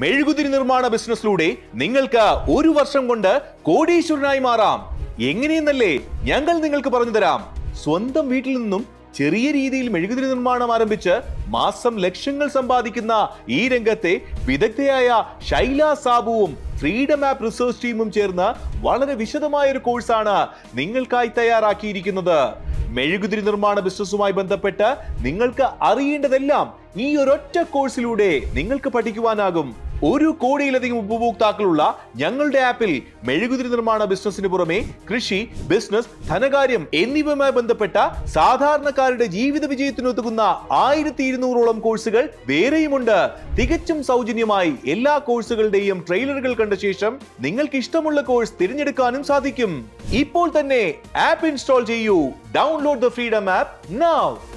മെഴുകുതിരി നിർമ്മാണ ബിസിനസ്സിലൂടെ നിങ്ങൾക്ക് ഒരു വർഷം കൊണ്ട് കോടീശ്വരനായി മാറാം എങ്ങനെയെന്നല്ലേ ഞങ്ങൾ നിങ്ങൾക്ക് പറഞ്ഞു തരാം സ്വന്തം വീട്ടിൽ നിന്നും ചെറിയ രീതിയിൽ മെഴുകുതിരി നിർമ്മാണം ആരംഭിച്ച് മാസം ലക്ഷങ്ങൾ സമ്പാദിക്കുന്ന ഈ രംഗത്തെ വിദഗ്ധയായ ശൈല സാബുവും ഫ്രീഡം ആപ്പ് റിസർച്ച് ടീമും ചേർന്ന് വളരെ വിശദമായ ഒരു കോഴ്സാണ് നിങ്ങൾക്കായി തയ്യാറാക്കിയിരിക്കുന്നത് മെഴുകുതിരി നിർമ്മാണ ബിസിനസ്സുമായി ബന്ധപ്പെട്ട് നിങ്ങൾക്ക് അറിയേണ്ടതെല്ലാം ഈ ഒരൊറ്റ കോഴ്സിലൂടെ നിങ്ങൾക്ക് പഠിക്കുവാനാകും ഒരു കോടിയിലധികം ഉപഭോക്താക്കളുള്ള ഞങ്ങളുടെ ആപ്പിൽ മെഴുകുതിരി നിർമ്മാണ ബിസിനസിന് പുറമെ കൃഷി ബിസിനസ് ധനകാര്യം എന്നിവയുമായി ബന്ധപ്പെട്ട സാധാരണക്കാരുടെ ജീവിത വിജയത്തിനൊതുക്കുന്ന ആയിരത്തി ഇരുന്നൂറോളം കോഴ്സുകൾ വേറെയുമുണ്ട് തികച്ചും സൗജന്യമായി എല്ലാ കോഴ്സുകളുടെയും ട്രെയിലറുകൾ കണ്ട ശേഷം നിങ്ങൾക്ക് ഇഷ്ടമുള്ള കോഴ്സ് തിരഞ്ഞെടുക്കാനും സാധിക്കും ഇപ്പോൾ തന്നെ ആപ്പ് ഇൻസ്റ്റാൾ ചെയ്യൂ download the Freedom App now